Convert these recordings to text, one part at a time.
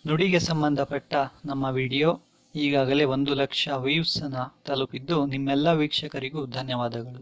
ನುಡಿಗೆ ಸಂಬಂಧಪಟ್ಟ ನಮ್ಮ ವಿಡಿಯೋ ಈಗಾಗಲೇ ಒಂದು ಲಕ್ಷ ವ್ಯೂಸನ್ನು ತಲುಪಿದ್ದು ನಿಮ್ಮೆಲ್ಲ ವೀಕ್ಷಕರಿಗೂ ಧನ್ಯವಾದಗಳು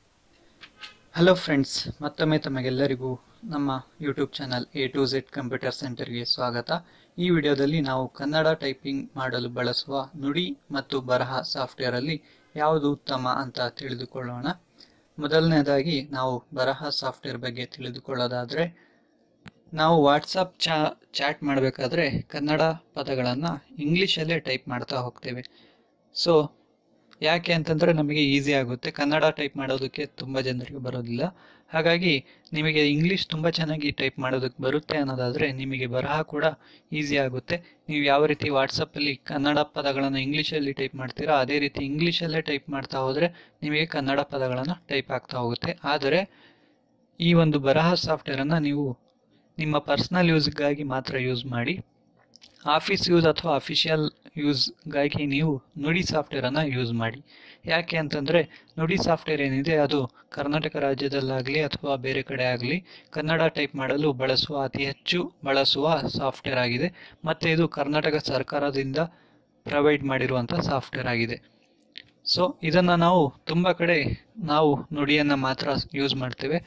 ಹಲೋ ಫ್ರೆಂಡ್ಸ್ ಮತ್ತೊಮ್ಮೆ ತಮಗೆಲ್ಲರಿಗೂ ನಮ್ಮ YouTube channel A to Z computer ಸೆಂಟರ್ಗೆ ಸ್ವಾಗತ ಈ ವಿಡಿಯೋದಲ್ಲಿ ನಾವು ಕನ್ನಡ ಟೈಪಿಂಗ್ ಮಾಡಲು ಬಳಸುವ ನುಡಿ ಮತ್ತು ಬರಹ ಸಾಫ್ಟ್ವೇರಲ್ಲಿ ಯಾವುದು ಉತ್ತಮ ಅಂತ ತಿಳಿದುಕೊಳ್ಳೋಣ ಮೊದಲನೇದಾಗಿ ನಾವು ಬರಹ ಸಾಫ್ಟ್ವೇರ್ ಬಗ್ಗೆ ತಿಳಿದುಕೊಳ್ಳೋದಾದರೆ ನಾವು ವಾಟ್ಸಪ್ ಚಾ ಚಾಟ್ ಮಾಡಬೇಕಾದ್ರೆ ಕನ್ನಡ ಪದಗಳನ್ನು ಇಂಗ್ಲೀಷಲ್ಲೇ ಟೈಪ್ ಮಾಡ್ತಾ ಹೋಗ್ತೇವೆ ಸೊ ಯಾಕೆ ಅಂತಂದರೆ ನಮಗೆ ಈಸಿ ಆಗುತ್ತೆ ಕನ್ನಡ ಟೈಪ್ ಮಾಡೋದಕ್ಕೆ ತುಂಬ ಜನರಿಗೆ ಬರೋದಿಲ್ಲ ಹಾಗಾಗಿ ನಿಮಗೆ ಇಂಗ್ಲೀಷ್ ತುಂಬ ಚೆನ್ನಾಗಿ ಟೈಪ್ ಮಾಡೋದಕ್ಕೆ ಬರುತ್ತೆ ಅನ್ನೋದಾದರೆ ನಿಮಗೆ ಬರಹ ಕೂಡ ಈಸಿ ಆಗುತ್ತೆ ನೀವು ಯಾವ ರೀತಿ ವಾಟ್ಸಪ್ಪಲ್ಲಿ ಕನ್ನಡ ಪದಗಳನ್ನು ಇಂಗ್ಲೀಷಲ್ಲಿ ಟೈಪ್ ಮಾಡ್ತೀರಾ ಅದೇ ರೀತಿ ಇಂಗ್ಲೀಷಲ್ಲೇ ಟೈಪ್ ಮಾಡ್ತಾ ಹೋದರೆ ನಿಮಗೆ ಕನ್ನಡ ಪದಗಳನ್ನು ಟೈಪ್ ಆಗ್ತಾ ಹೋಗುತ್ತೆ ಆದರೆ ಈ ಒಂದು ಬರಹ ಸಾಫ್ಟ್ವೇರನ್ನು ನೀವು ನಿಮ್ಮ ಪರ್ಸ್ನಲ್ ಯೂಸ್ಗಾಗಿ ಮಾತ್ರ ಯೂಸ್ ಮಾಡಿ ಆಫೀಸ್ ಯೂಸ್ ಅಥವಾ ಅಫಿಷಿಯಲ್ ಯೂಸ್ಗಾಗಿ ನೀವು ನುಡಿ ಸಾಫ್ಟ್ವೇರನ್ನು ಯೂಸ್ ಮಾಡಿ ಯಾಕೆ ಅಂತಂದರೆ ನುಡಿ ಸಾಫ್ಟ್ವೇರ್ ಏನಿದೆ ಅದು ಕರ್ನಾಟಕ ರಾಜ್ಯದಲ್ಲಾಗಲಿ ಅಥವಾ ಬೇರೆ ಕಡೆ ಆಗಲಿ ಕನ್ನಡ ಟೈಪ್ ಮಾಡಲು ಬಳಸುವ ಅತಿ ಹೆಚ್ಚು ಬಳಸುವ ಸಾಫ್ಟ್ವೇರ್ ಆಗಿದೆ ಮತ್ತು ಇದು ಕರ್ನಾಟಕ ಸರ್ಕಾರದಿಂದ ಪ್ರೊವೈಡ್ ಮಾಡಿರುವಂಥ ಸಾಫ್ಟ್ವೇರ್ ಆಗಿದೆ ಸೊ ಇದನ್ನು ನಾವು ತುಂಬ ಕಡೆ ನಾವು ನುಡಿಯನ್ನು ಮಾತ್ರ ಯೂಸ್ ಮಾಡ್ತೇವೆ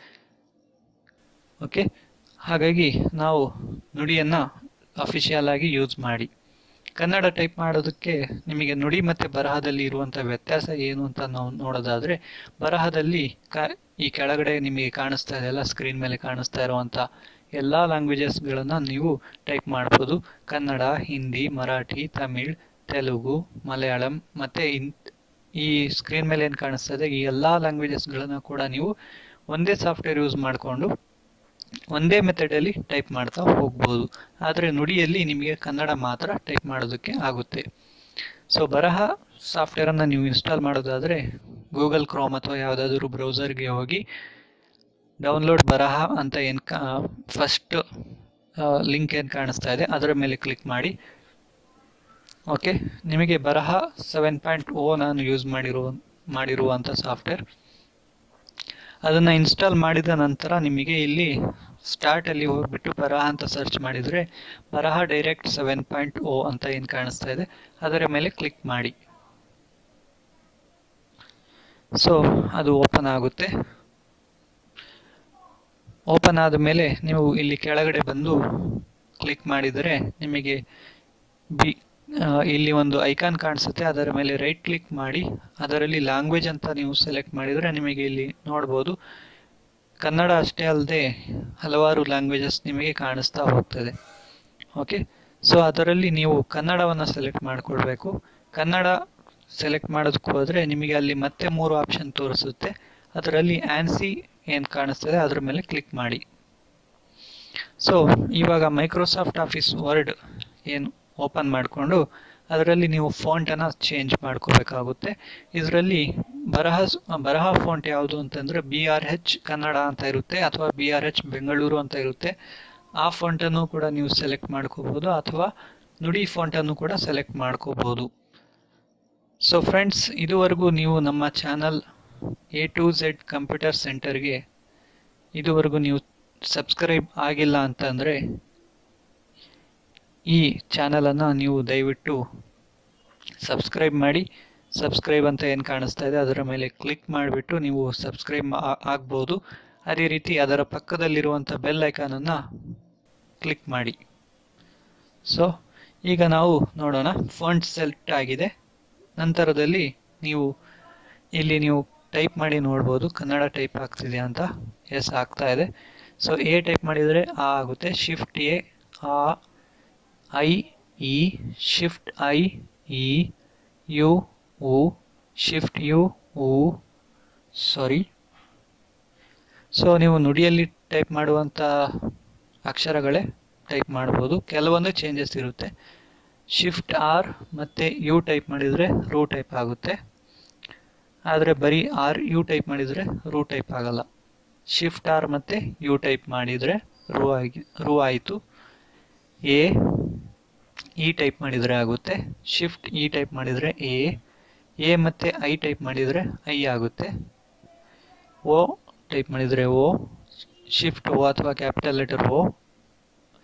ಓಕೆ ಹಾಗಾಗಿ ನಾವು ನುಡಿಯನ್ನು ಅಫಿಷಿಯಲ್ ಆಗಿ ಯೂಸ್ ಮಾಡಿ ಕನ್ನಡ ಟೈಪ್ ಮಾಡೋದಕ್ಕೆ ನಿಮಗೆ ನುಡಿ ಮತ್ತು ಬರಹದಲ್ಲಿ ಇರುವಂಥ ವ್ಯತ್ಯಾಸ ಏನು ಅಂತ ನಾವು ನೋಡೋದಾದರೆ ಬರಹದಲ್ಲಿ ಕ ಈ ಕೆಳಗಡೆ ನಿಮಗೆ ಕಾಣಿಸ್ತಾ ಇದೆಯಲ್ಲ ಸ್ಕ್ರೀನ್ ಮೇಲೆ ಕಾಣಿಸ್ತಾ ಇರುವಂಥ ಎಲ್ಲ ಲ್ಯಾಂಗ್ವೇಜಸ್ಗಳನ್ನು ನೀವು ಟೈಪ್ ಮಾಡ್ಬೋದು ಕನ್ನಡ ಹಿಂದಿ ಮರಾಠಿ ತಮಿಳ್ ತೆಲುಗು ಮಲಯಾಳಂ ಮತ್ತು ಇನ್ ಈ ಸ್ಕ್ರೀನ್ ಮೇಲೆ ಏನು ಕಾಣಿಸ್ತಾ ಇದೆ ಈ ಎಲ್ಲ ಲ್ಯಾಂಗ್ವೇಜಸ್ಗಳನ್ನು ಕೂಡ ನೀವು ಒಂದೇ ಸಾಫ್ಟ್ವೇರ್ ಯೂಸ್ ಮಾಡಿಕೊಂಡು ಒಂದೇ ಮೆಥಡಲ್ಲಿ ಟೈಪ್ ಮಾಡ್ತಾ ಹೋಗ್ಬೋದು ಆದರೆ ನುಡಿಯಲ್ಲಿ ನಿಮಗೆ ಕನ್ನಡ ಮಾತ್ರ ಟೈಪ್ ಮಾಡೋದಕ್ಕೆ ಆಗುತ್ತೆ ಸೊ ಬರಹ ಸಾಫ್ಟ್ವೇರನ್ನು ನೀವು ಇನ್ಸ್ಟಾಲ್ ಮಾಡೋದಾದರೆ ಗೂಗಲ್ ಕ್ರೋಮ್ ಅಥವಾ ಯಾವುದಾದ್ರೂ ಬ್ರೌಸರ್ಗೆ ಹೋಗಿ ಡೌನ್ಲೋಡ್ ಬರಹ ಅಂತ ಏನು ಕಾ ಫಸ್ಟ್ ಲಿಂಕ್ ಏನು ಕಾಣಿಸ್ತಾ ಇದೆ ಅದರ ಮೇಲೆ ಕ್ಲಿಕ್ ಮಾಡಿ ಓಕೆ ನಿಮಗೆ ಬರಹ ಸೆವೆನ್ ಪಾಯಿಂಟ್ ಓ ನಾನು ಯೂಸ್ ಮಾಡಿರುವ ಮಾಡಿರುವಂಥ ಸಾಫ್ಟ್ವೇರ್ ಅದನ್ನು ಇನ್ಸ್ಟಾಲ್ ಮಾಡಿದ ನಂತರ ನಿಮಗೆ ಇಲ್ಲಿ ಸ್ಟಾರ್ಟಲ್ಲಿ ಹೋಗ್ಬಿಟ್ಟು ಬರಹ ಅಂತ ಸರ್ಚ್ ಮಾಡಿದರೆ ಬರಹ ಡೈರೆಕ್ಟ್ ಸೆವೆನ್ ಪಾಯಿಂಟ್ ಓ ಅಂತ ಏನು ಕಾಣಿಸ್ತಾ ಇದೆ ಅದರ ಮೇಲೆ ಕ್ಲಿಕ್ ಮಾಡಿ ಸೊ ಅದು ಓಪನ್ ಆಗುತ್ತೆ ಓಪನ್ ಆದ ಮೇಲೆ ನೀವು ಇಲ್ಲಿ ಕೆಳಗಡೆ ಬಂದು ಕ್ಲಿಕ್ ಮಾಡಿದರೆ ನಿಮಗೆ ಬಿ ಇಲ್ಲಿ ಒಂದು ಐಕಾನ್ ಕಾಣಿಸುತ್ತೆ ಅದರ ಮೇಲೆ ರೈಟ್ ಕ್ಲಿಕ್ ಮಾಡಿ ಅದರಲ್ಲಿ ಲ್ಯಾಂಗ್ವೇಜ್ ಅಂತ ನೀವು ಸೆಲೆಕ್ಟ್ ಮಾಡಿದರೆ ನಿಮಗೆ ಇಲ್ಲಿ ನೋಡ್ಬೋದು ಕನ್ನಡ ಅಷ್ಟೇ ಅಲ್ಲದೆ ಹಲವಾರು ಲ್ಯಾಂಗ್ವೇಜಸ್ ನಿಮಗೆ ಕಾಣಿಸ್ತಾ ಹೋಗ್ತದೆ ಓಕೆ ಸೊ ಅದರಲ್ಲಿ ನೀವು ಕನ್ನಡವನ್ನು ಸೆಲೆಕ್ಟ್ ಮಾಡಿಕೊಳ್ಬೇಕು ಕನ್ನಡ ಸೆಲೆಕ್ಟ್ ಮಾಡೋದಕ್ಕೆ ಹೋದರೆ ನಿಮಗೆ ಅಲ್ಲಿ ಮತ್ತೆ ಮೂರು ಆಪ್ಷನ್ ತೋರಿಸುತ್ತೆ ಅದರಲ್ಲಿ ಆ್ಯನ್ಸಿ ಏನು ಕಾಣಿಸ್ತದೆ ಅದರ ಮೇಲೆ ಕ್ಲಿಕ್ ಮಾಡಿ ಸೊ ಇವಾಗ ಮೈಕ್ರೋಸಾಫ್ಟ್ ಆಫೀಸ್ ವರ್ಡ್ ಏನು ಓಪನ್ ಮಾಡಿಕೊಂಡು ಅದರಲ್ಲಿ ನೀವು ಫಾಂಟನ್ನು ಚೇಂಜ್ ಮಾಡ್ಕೋಬೇಕಾಗುತ್ತೆ ಇದರಲ್ಲಿ ಬರಹ ಬರಹ ಫಾಂಟ್ ಯಾವುದು ಅಂತಂದರೆ ಬಿ ಆರ್ ಹೆಚ್ ಕನ್ನಡ ಅಂತ ಇರುತ್ತೆ ಅಥವಾ ಬಿ ಆರ್ ಎಚ್ ಬೆಂಗಳೂರು ಅಂತ ಇರುತ್ತೆ ಆ ಫಾಂಟನ್ನು ಕೂಡ ನೀವು ಸೆಲೆಕ್ಟ್ ಮಾಡ್ಕೋಬೋದು ಅಥವಾ ನುಡಿ ಫಾಂಟನ್ನು ಕೂಡ ಸೆಲೆಕ್ಟ್ ಮಾಡ್ಕೋಬೋದು ಸೊ ಫ್ರೆಂಡ್ಸ್ ಇದುವರೆಗೂ ನೀವು ನಮ್ಮ channel A to Z computer ಸೆಂಟರ್ಗೆ ಇದುವರೆಗೂ ನೀವು ಸಬ್ಸ್ಕ್ರೈಬ್ ಆಗಿಲ್ಲ ಅಂತಂದರೆ ಈ ಚಾನಲನ್ನು ನೀವು ದಯವಿಟ್ಟು ಸಬ್ಸ್ಕ್ರೈಬ್ ಮಾಡಿ ಸಬ್ಸ್ಕ್ರೈಬ್ ಅಂತ ಏನು ಕಾಣಿಸ್ತಾ ಇದೆ ಅದರ ಮೇಲೆ ಕ್ಲಿಕ್ ಮಾಡಿಬಿಟ್ಟು ನೀವು ಸಬ್ಸ್ಕ್ರೈಬ್ ಆಗ್ಬೋದು ಅದೇ ರೀತಿ ಅದರ ಪಕ್ಕದಲ್ಲಿರುವಂಥ ಬೆಲ್ ಐಕಾನನ್ನು ಕ್ಲಿಕ್ ಮಾಡಿ ಸೊ ಈಗ ನಾವು ನೋಡೋಣ ಫಾಂಟ್ ಸೆಲೆಕ್ಟ್ ಆಗಿದೆ ನಂತರದಲ್ಲಿ ನೀವು ಇಲ್ಲಿ ನೀವು ಟೈಪ್ ಮಾಡಿ ನೋಡ್ಬೋದು ಕನ್ನಡ ಟೈಪ್ ಆಗ್ತಿದೆ ಅಂತ ಎಸ್ ಆಗ್ತಾ ಇದೆ ಸೊ ಎ ಟೈಪ್ ಮಾಡಿದರೆ ಆ ಆಗುತ್ತೆ ಶಿಫ್ಟ್ ಎ ಆ ಐ ಇ ಶಿಫ್ಟ್ ಐ ಇ ಯು ಉ ಶಿಫ್ಟ್ ಯು ಉ ಸಾರಿ ಸೊ ನೀವು ನುಡಿಯಲ್ಲಿ ಟೈಪ್ ಮಾಡುವಂಥ ಅಕ್ಷರಗಳೇ ಟೈಪ್ ಮಾಡ್ಬೋದು ಕೆಲವೊಂದು ಚೇಂಜಸ್ ಇರುತ್ತೆ ಶಿಫ್ಟ್ ಆರ್ ಮತ್ತು ಯು ಟೈಪ್ ಮಾಡಿದರೆ ರೂ ಟೈಪ್ ಆಗುತ್ತೆ ಆದರೆ ಬರೀ ಆರ್ ಯು ಟೈಪ್ ಮಾಡಿದರೆ ರೂ ಟೈಪ್ ಆಗಲ್ಲ ಶಿಫ್ಟ್ ಆರ್ ಮತ್ತು ಯು ಟೈಪ್ ಮಾಡಿದರೆ ರೂ ಆಗಿ ರೂ ಆಯಿತು ಎ ಇ ಟೈಪ್ ಮಾಡಿದರೆ ಆಗುತ್ತೆ ಶಿಫ್ಟ್ ಇ ಟೈಪ್ ಮಾಡಿದರೆ ಎ ಎ ಮತ್ತು ಐ ಟೈಪ್ ಮಾಡಿದರೆ ಐ ಆಗುತ್ತೆ ಓ ಟೈಪ್ ಮಾಡಿದರೆ ಓ ಶಿಫ್ಟ್ ಓ ಅಥವಾ ಕ್ಯಾಪಿಟಲ್ ಲೆಟರ್ ಓ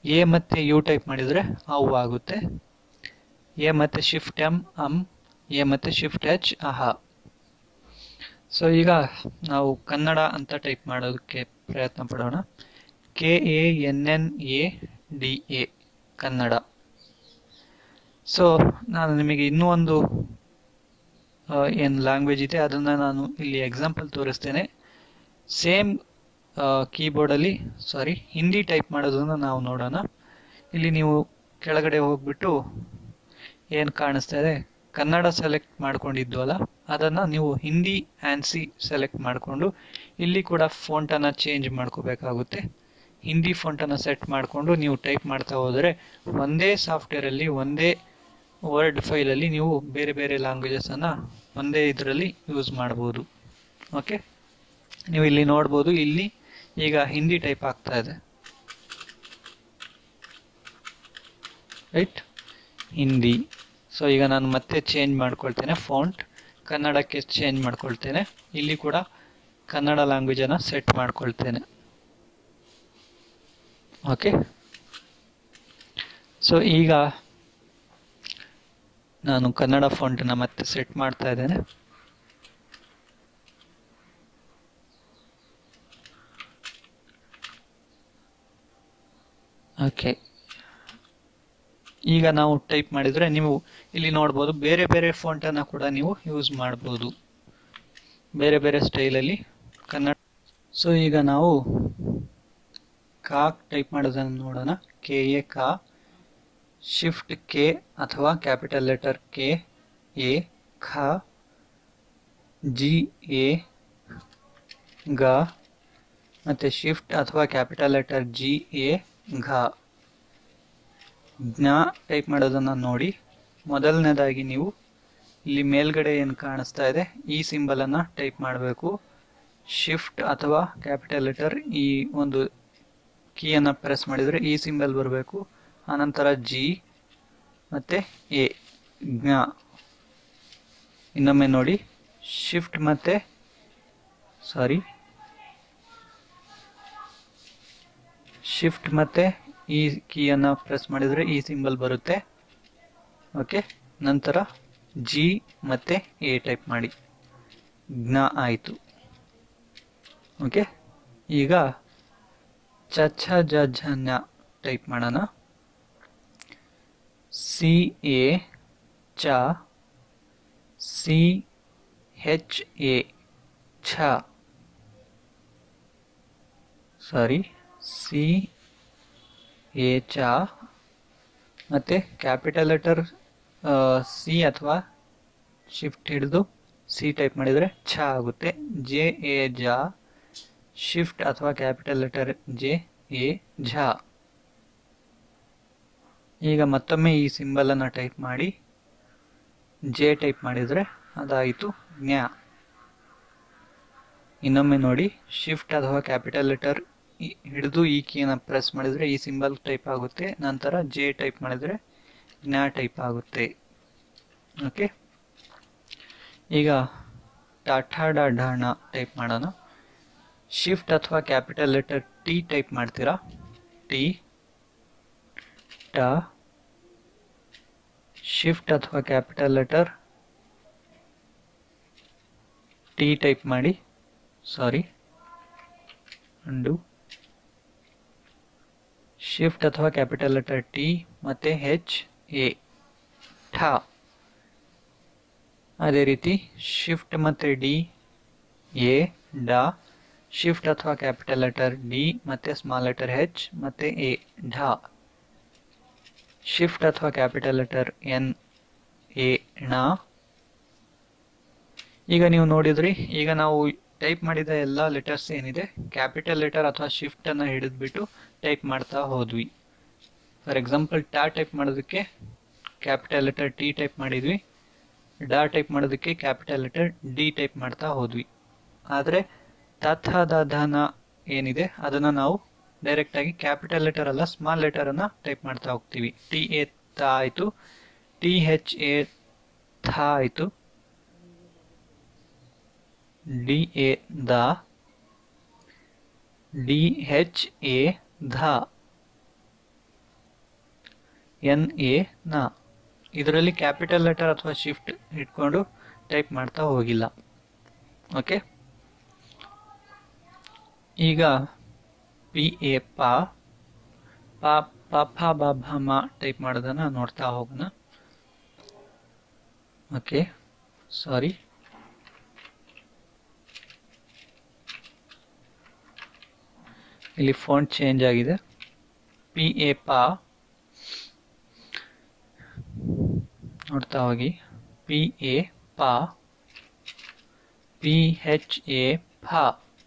ಎ ಮತ್ತು ಯು ಟೈಪ್ ಮಾಡಿದರೆ ಅವು ಆಗುತ್ತೆ ಎ ಮತ್ತು ಶಿಫ್ಟ್ ಎಮ್ ಅಮ್ ಎ ಮತ್ತು ಶಿಫ್ಟ್ ಎಚ್ ಅಹ ಸೊ ಈಗ ನಾವು ಕನ್ನಡ ಅಂತ ಟೈಪ್ ಮಾಡೋದಕ್ಕೆ ಪ್ರಯತ್ನ ಪಡೋಣ K A N N A D A Kannada so ನಾನು ನಿಮಗೆ ಇನ್ನೂ ಒಂದು ಏನು ಲ್ಯಾಂಗ್ವೇಜ್ ಇದೆ ಅದನ್ನು ನಾನು ಇಲ್ಲಿ ಎಕ್ಸಾಂಪಲ್ ತೋರಿಸ್ತೇನೆ ಸೇಮ್ ಕೀಬೋರ್ಡಲ್ಲಿ ಸಾರಿ ಹಿಂದಿ ಟೈಪ್ ಮಾಡೋದನ್ನು ನಾವು ನೋಡೋಣ ಇಲ್ಲಿ ನೀವು ಕೆಳಗಡೆ ಹೋಗ್ಬಿಟ್ಟು ಏನು ಕಾಣಿಸ್ತಾ ಇದೆ ಕನ್ನಡ ಸೆಲೆಕ್ಟ್ ಮಾಡ್ಕೊಂಡಿದ್ವಲ್ಲ ಅದನ್ನು ನೀವು ಹಿಂದಿ ಆ್ಯನ್ಸಿ ಸೆಲೆಕ್ಟ್ ಮಾಡಿಕೊಂಡು ಇಲ್ಲಿ ಕೂಡ ಫೋಂಟನ್ನು ಚೇಂಜ್ ಮಾಡ್ಕೋಬೇಕಾಗುತ್ತೆ ಹಿಂದಿ ಫೋಂಟನ್ನು ಸೆಟ್ ಮಾಡಿಕೊಂಡು ನೀವು ಟೈಪ್ ಮಾಡ್ತಾ ಹೋದರೆ ಒಂದೇ ಸಾಫ್ಟ್ವೇರಲ್ಲಿ ಒಂದೇ ವರ್ಡ್ ಫೈಲಲ್ಲಿ ನೀವು ಬೇರೆ ಬೇರೆ ಲ್ಯಾಂಗ್ವೇಜಸನ್ನು ಒಂದೇ ಇದರಲ್ಲಿ ಯೂಸ್ ಮಾಡ್ಬೋದು ಓಕೆ ನೀವು ಇಲ್ಲಿ ನೋಡ್ಬೋದು ಇಲ್ಲಿ ಈಗ ಹಿಂದಿ ಟೈಪ್ ಆಗ್ತಾ ಇದೆ ರೈಟ್ ಹಿಂದಿ ಸೊ ಈಗ ನಾನು ಮತ್ತೆ ಚೇಂಜ್ ಮಾಡ್ಕೊಳ್ತೇನೆ ಫಾಂಟ್ ಕನ್ನಡಕ್ಕೆ ಚೇಂಜ್ ಮಾಡ್ಕೊಳ್ತೇನೆ ಇಲ್ಲಿ ಕೂಡ ಕನ್ನಡ ಲ್ಯಾಂಗ್ವೇಜನ್ನು ಸೆಟ್ ಮಾಡ್ಕೊಳ್ತೇನೆ ಓಕೆ ಸೊ ಈಗ ನಾನು ಕನ್ನಡ ಫಾಂಟನ್ನು ಮತ್ತೆ ಸೆಟ್ ಮಾಡ್ತಾ ಇದ್ದೇನೆ ಓಕೆ ಈಗ ನಾವು ಟೈಪ್ ಮಾಡಿದರೆ ನೀವು ಇಲ್ಲಿ ನೋಡ್ಬೋದು ಬೇರೆ ಬೇರೆ ಫಾಂಟನ್ನು ಕೂಡ ನೀವು ಯೂಸ್ ಮಾಡ್ಬೋದು ಬೇರೆ ಬೇರೆ ಸ್ಟೈಲಲ್ಲಿ ಕನ್ನಡ ಸೊ ಈಗ ನಾವು ಕಾ ಟೈಪ್ ಮಾಡೋದನ್ನು ನೋಡೋಣ ಕೆ ಎ ಕಾ ಶಿಫ್ಟ್ ಕೆ ಅಥವಾ ಕ್ಯಾಪಿಟಲ್ ಲೆಟರ್ ಕೆ ಎ ಖ ಜಿ ಎ ಗ ಮತ್ತು ಶಿಫ್ಟ್ ಅಥವಾ ಕ್ಯಾಪಿಟಲ್ ಲೆಟರ್ ಜಿ ಎ ಘ ಜ್ಞ ಟೈಪ್ ಮಾಡೋದನ್ನು ನೋಡಿ ಮೊದಲನೇದಾಗಿ ನೀವು ಇಲ್ಲಿ ಮೇಲ್ಗಡೆ ಏನು ಕಾಣಿಸ್ತಾ ಇದೆ ಈ ಸಿಂಬಲನ್ನು ಟೈಪ್ ಮಾಡಬೇಕು ಶಿಫ್ಟ್ ಅಥವಾ ಕ್ಯಾಪಿಟಲ್ ಲೆಟರ್ ಈ ಒಂದು ಕೀಯನ್ನು ಪ್ರೆಸ್ ಮಾಡಿದರೆ ಈ ಸಿಂಬಲ್ ಬರಬೇಕು ಆನಂತರ ಜಿ ಮತ್ತು ಎ ಜ್ಞ ಇನ್ನೊಮ್ಮೆ ನೋಡಿ ಶಿಫ್ಟ್ ಮತ್ತು ಸಾರಿ ಶಿಫ್ಟ್ ಮತ್ತು ಈ ಕೀಯನ್ನು ಪ್ರೆಸ್ ಮಾಡಿದರೆ ಈ ಸಿಂಬಲ್ ಬರುತ್ತೆ ಓಕೆ ನಂತರ ಜಿ ಮತ್ತು ಎ ಟೈಪ್ ಮಾಡಿ ಜ್ಞ ಆಯಿತು ಓಕೆ ಈಗ ಚ ಛ ಜ ಝ ಞ ಟೈಪ್ ಮಾಡೋಣ ಸಿ ಎ ಚ ಸಿ ಹೆಚ್ ಎ ಛ ಸಾರಿ ಸಿ ಎ ಚ ಮತ್ತು ಕ್ಯಾಪಿಟಲ್ ಲೆಟರ್ ಸಿ ಅಥವಾ ಶಿಫ್ಟ್ ಹಿಡಿದು ಸಿ ಟೈಪ್ ಮಾಡಿದರೆ ಛ ಆಗುತ್ತೆ ಜೆ ಎ ಜ ಶಿಫ್ಟ್ ಅಥವಾ ಕ್ಯಾಪಿಟಲ್ ಲೆಟರ್ ಜೆ ಎ ಝ ಈಗ ಮತ್ತೊಮ್ಮೆ ಈ ಸಿಂಬಲನ್ನು ಟೈಪ್ ಮಾಡಿ ಜೆ ಟೈಪ್ ಮಾಡಿದರೆ ಅದಾಯಿತು ಜ್ಞ ಇನ್ನೊಮ್ಮೆ ನೋಡಿ ಶಿಫ್ಟ್ ಅಥವಾ ಕ್ಯಾಪಿಟಲ್ ಲೆಟರ್ ಹಿಡಿದು ಈ ಕೀಯನ್ನು ಪ್ರೆಸ್ ಮಾಡಿದರೆ ಈ ಸಿಂಬಲ್ ಟೈಪ್ ಆಗುತ್ತೆ ನಂತರ ಜೆ ಟೈಪ್ ಮಾಡಿದರೆ ಜ್ಞ ಟೈಪ್ ಆಗುತ್ತೆ ಓಕೆ ಈಗ ಟಾಠಾ ಡಾಢಾಣ ಟೈಪ್ ಮಾಡೋಣ ಶಿಫ್ಟ್ ಅಥವಾ ಕ್ಯಾಪಿಟಲ್ ಲೆಟರ್ ಟಿ ಟೈಪ್ ಮಾಡ್ತೀರಾ ಟಿ ಟ ಶಿಫ್ಟ್ ಅಥವಾ ಕ್ಯಾಪಿಟಲ್ ಲೆಟರ್ ಟಿ ಟೈಪ್ ಮಾಡಿ ಸಾರಿ ಅಂಡು ಶಿಫ್ಟ್ ಅಥವಾ ಕ್ಯಾಪಿಟಲ್ ಲೆಟರ್ ಟಿ ಮತ್ತು ಹೆಚ್ ಎ ಠ ಅದೇ ರೀತಿ ಶಿಫ್ಟ್ ಮತ್ತು ಡಿ ಎ ಡ ಶಿಫ್ಟ್ ಅಥವಾ ಕ್ಯಾಪಿಟಲ್ ಲೆಟರ್ ಡಿ ಮತ್ತು ಸ್ಮಾಲ್ ಲೆಟರ್ ಹೆಚ್ ಮತ್ತು ಎ ಢ ಶಿಫ್ಟ್ ಅಥವಾ ಕ್ಯಾಪಿಟಲ್ ಲೆಟರ್ ಎನ್ ಎ ಣ ಈಗ ನೀವು ನೋಡಿದ್ರಿ ಈಗ ನಾವು ಟೈಪ್ ಮಾಡಿದ ಎಲ್ಲ ಲೆಟರ್ಸ್ ಏನಿದೆ ಕ್ಯಾಪಿಟಲ್ ಲೆಟರ್ ಅಥವಾ ಶಿಫ್ಟನ್ನು ಹಿಡಿದ್ಬಿಟ್ಟು ಟೈಪ್ ಮಾಡ್ತಾ ಹೋದ್ವಿ ಫಾರ್ ಎಕ್ಸಾಂಪಲ್ ಟಾ ಟೈಪ್ ಮಾಡೋದಕ್ಕೆ ಕ್ಯಾಪಿಟಲ್ ಲೆಟರ್ ಟಿ ಟೈಪ್ ಮಾಡಿದ್ವಿ ಡಾ ಟೈಪ್ ಮಾಡೋದಕ್ಕೆ ಕ್ಯಾಪಿಟಲ್ ಲೆಟರ್ ಡಿ ಟೈಪ್ ಮಾಡ್ತಾ ಹೋದ್ವಿ ಆದರೆ ತಥ ಧನ ಏನಿದೆ ಅದನ್ನು ನಾವು ಡೈರೆಕ್ಟಾಗಿ ಕ್ಯಾಪಿಟಲ್ ಲೆಟರ್ ಅಲ್ಲ ಸ್ಮಾಲ್ ಲೆಟರನ್ನು ಟೈಪ್ ಮಾಡ್ತಾ ಹೋಗ್ತೀವಿ ಟಿ ಎ ತ ಆಯಿತು ಟಿ ಹೆಚ್ ಎ ಥ ಆಯಿತು ಡಿ ಎ ದ ಡಿ ಹೆಚ್ ಎ ಧ ಎನ್ ಎ ನ ಇದರಲ್ಲಿ ಕ್ಯಾಪಿಟಲ್ ಲೆಟರ್ ಅಥವಾ ಶಿಫ್ಟ್ ಇಟ್ಕೊಂಡು ಟೈಪ್ ಮಾಡ್ತಾ ಹೋಗಿಲ್ಲ ಓಕೆ ಈಗ ಪಿ ಎ ಪಾ ಪಾ ಪ ಫ ಬ ಭ ಮ ಟೈಪ್ ಮಾಡೋದನ್ನ ನೋಡ್ತಾ ಹೋಗೋಣ ಓಕೆ ಸಾರಿ ಇಲ್ಲಿ ಫೋನ್ ಚೇಂಜ್ ಆಗಿದೆ ಪಿ ಎ ಪಾ ನೋಡ್ತಾ ಹೋಗಿ P A P H A ಎ ಫಾ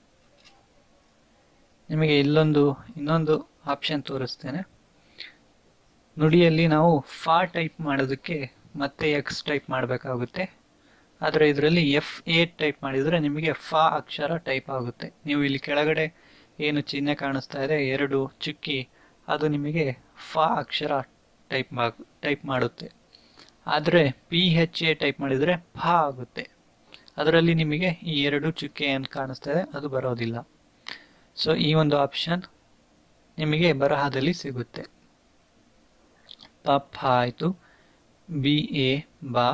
ನಿಮಗೆ ಇಲ್ಲೊಂದು ಇನ್ನೊಂದು ಆಪ್ಷನ್ ತೋರಿಸ್ತೇನೆ ನುಡಿಯಲ್ಲಿ ನಾವು ಫಾ ಟೈಪ್ ಮಾಡೋದಕ್ಕೆ ಮತ್ತೆ ಎಕ್ಸ್ ಟೈಪ್ ಮಾಡಬೇಕಾಗುತ್ತೆ ಆದರೆ ಇದರಲ್ಲಿ ಎಫ್ ಎ ಟೈಪ್ ಮಾಡಿದರೆ ನಿಮಗೆ ಫಾ ಅಕ್ಷರ ಟೈಪ್ ಆಗುತ್ತೆ ನೀವು ಇಲ್ಲಿ ಕೆಳಗಡೆ ಏನು ಚಿಹ್ನೆ ಕಾಣಿಸ್ತಾ ಇದೆ ಎರಡು ಚುಕ್ಕಿ ಅದು ನಿಮಗೆ ಫಾ ಅಕ್ಷರ ಟೈಪ್ ಟೈಪ್ ಮಾಡುತ್ತೆ ಆದರೆ ಪಿ ಹೆಚ್ ಎ ಟೈಪ್ ಮಾಡಿದರೆ ಫಾ ಆಗುತ್ತೆ ಅದರಲ್ಲಿ ನಿಮಗೆ ಈ ಎರಡು ಚುಕ್ಕೆ ಏನು ಕಾಣಿಸ್ತಾ ಇದೆ ಅದು ಬರೋದಿಲ್ಲ ಸೊ ಈ ಒಂದು ಆಪ್ಷನ್ ನಿಮಗೆ ಬರಹದಲ್ಲಿ ಸಿಗುತ್ತೆ ಪ ಫ ಆಯಿತು ಬಿ ಎ ಬಾ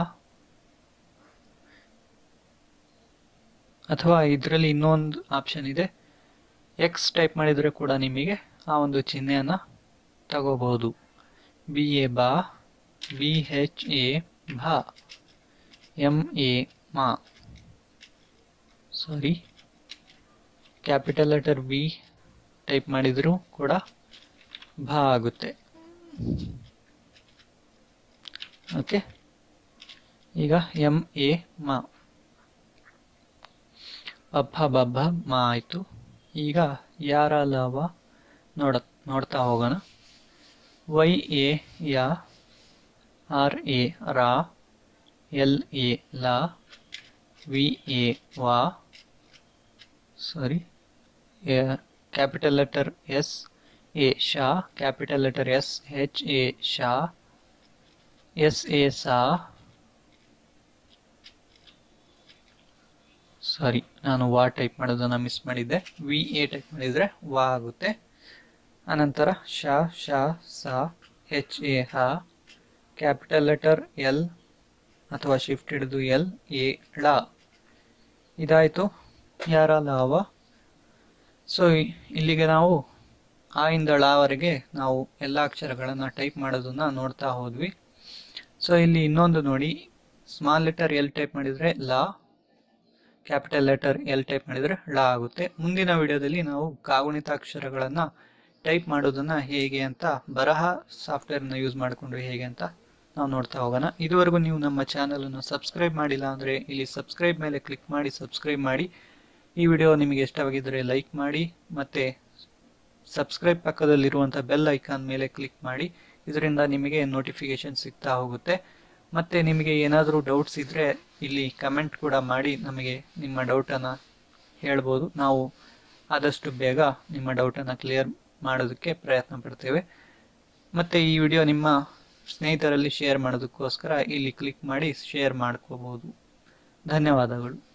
ಅಥವಾ ಇದರಲ್ಲಿ ಇನ್ನೊಂದು ಆಪ್ಷನ್ ಇದೆ ಎಕ್ಸ್ ಟೈಪ್ ಮಾಡಿದರೆ ಕೂಡ ನಿಮಗೆ ಆ ಒಂದು ಚಿಹ್ನೆಯನ್ನು ತಗೋಬಹುದು ಬಿ ಎ ಬಾ ಬಿ ಹೆಚ್ ಎ ಭಾ ಎಂ ಎ ಮಾ sorry capital letter B type ಮಾಡಿದರೂ ಕೂಡ ಭಾ ಆಗುತ್ತೆ ಓಕೆ ಈಗ ಎಂ ಎ ಮಾ ಅಬ್ಬ ಬಬ್ಬ ಮಾ ಆಯಿತು ಈಗ ಯಾರ ಲವ ನೋಡ ನೋಡ್ತಾ ಹೋಗೋಣ ವೈ ಎ ಯಾ ಆರ್ ಎ ರಾ ಎಲ್ ಎ ಲಾ ವಿ ಎ ವಾ sorry capital letter S A ಶಾ capital letter S H A ಶಾ ಎಸ್ ಎ ಸಾ ಸಾರಿ ನಾನು ವಾ ಟೈಪ್ ಮಾಡೋದನ್ನ ಮಿಸ್ ಮಾಡಿದ್ದೆ ವಿ ಎ ಟೈಪ್ ಮಾಡಿದರೆ ವಾ ಆಗುತ್ತೆ ಅನಂತರ ಶಾ ಶಾ ಸಾ ಹೆಚ್ ಎ ಹಾ ಕ್ಯಾಪಿಟಲ್ ಲೆಟರ್ ಎಲ್ ಅಥವಾ ಶಿಫ್ಟ್ ಹಿಡಿದು ಎಲ್ ಎ ಳ ಇದಾಯಿತು ಯಾರ ಲಾವ ಸೊ ಇಲ್ಲಿಗೆ ನಾವು ಆ ಇಂದ ಳವರೆಗೆ ನಾವು ಎಲ್ಲ ಅಕ್ಷರಗಳನ್ನು ಟೈಪ್ ಮಾಡೋದನ್ನ ನೋಡ್ತಾ ಹೋದ್ವಿ ಸೊ ಇಲ್ಲಿ ಇನ್ನೊಂದು ನೋಡಿ ಸ್ಮಾಲ್ ಲೆಟರ್ ಎಲ್ ಟೈಪ್ ಮಾಡಿದರೆ ಲಾ ಕ್ಯಾಪಿಟಲ್ ಲೆಟರ್ ಎಲ್ ಟೈಪ್ ಮಾಡಿದರೆ ಳ ಆಗುತ್ತೆ ಮುಂದಿನ ವಿಡಿಯೋದಲ್ಲಿ ನಾವು ಕಾಗುಣಿತ ಅಕ್ಷರಗಳನ್ನು ಟೈಪ್ ಮಾಡೋದನ್ನ ಹೇಗೆ ಅಂತ ಬರಹ ಸಾಫ್ಟ್ವೇರ್ನ ಯೂಸ್ ಮಾಡಿಕೊಂಡು ಹೇಗೆ ಅಂತ ನಾವು ನೋಡ್ತಾ ಹೋಗೋಣ ಇದುವರೆಗೂ ನೀವು ನಮ್ಮ ಚಾನಲನ್ನು ಸಬ್ಸ್ಕ್ರೈಬ್ ಮಾಡಿಲ್ಲ ಅಂದರೆ ಇಲ್ಲಿ ಸಬ್ಸ್ಕ್ರೈಬ್ ಮೇಲೆ ಕ್ಲಿಕ್ ಮಾಡಿ ಸಬ್ಸ್ಕ್ರೈಬ್ ಮಾಡಿ ಈ ವಿಡಿಯೋ ನಿಮಗೆ ಇಷ್ಟವಾಗಿದ್ದರೆ ಲೈಕ್ ಮಾಡಿ ಮತ್ತು ಸಬ್ಸ್ಕ್ರೈಬ್ ಪಕ್ಕದಲ್ಲಿರುವಂಥ ಬೆಲ್ ಐಕಾನ್ ಮೇಲೆ ಕ್ಲಿಕ್ ಮಾಡಿ ಇದರಿಂದ ನಿಮಗೆ ನೋಟಿಫಿಕೇಶನ್ ಸಿಗ್ತಾ ಹೋಗುತ್ತೆ ಮತ್ತು ನಿಮಗೆ ಏನಾದರೂ ಡೌಟ್ಸ್ ಇದ್ದರೆ ಇಲ್ಲಿ ಕಮೆಂಟ್ ಕೂಡ ಮಾಡಿ ನಮಗೆ ನಿಮ್ಮ ಡೌಟನ್ನು ಹೇಳ್ಬೋದು ನಾವು ಆದಷ್ಟು ಬೇಗ ನಿಮ್ಮ ಡೌಟನ್ನು ಕ್ಲಿಯರ್ ಮಾಡೋದಕ್ಕೆ ಪ್ರಯತ್ನ ಪಡ್ತೇವೆ ಮತ್ತು ಈ ವಿಡಿಯೋ ನಿಮ್ಮ ಸ್ನೇಹಿತರಲ್ಲಿ ಶೇರ್ ಮಾಡೋದಕ್ಕೋಸ್ಕರ ಇಲ್ಲಿ ಕ್ಲಿಕ್ ಮಾಡಿ ಶೇರ್ ಮಾಡ್ಕೋಬೋದು ಧನ್ಯವಾದಗಳು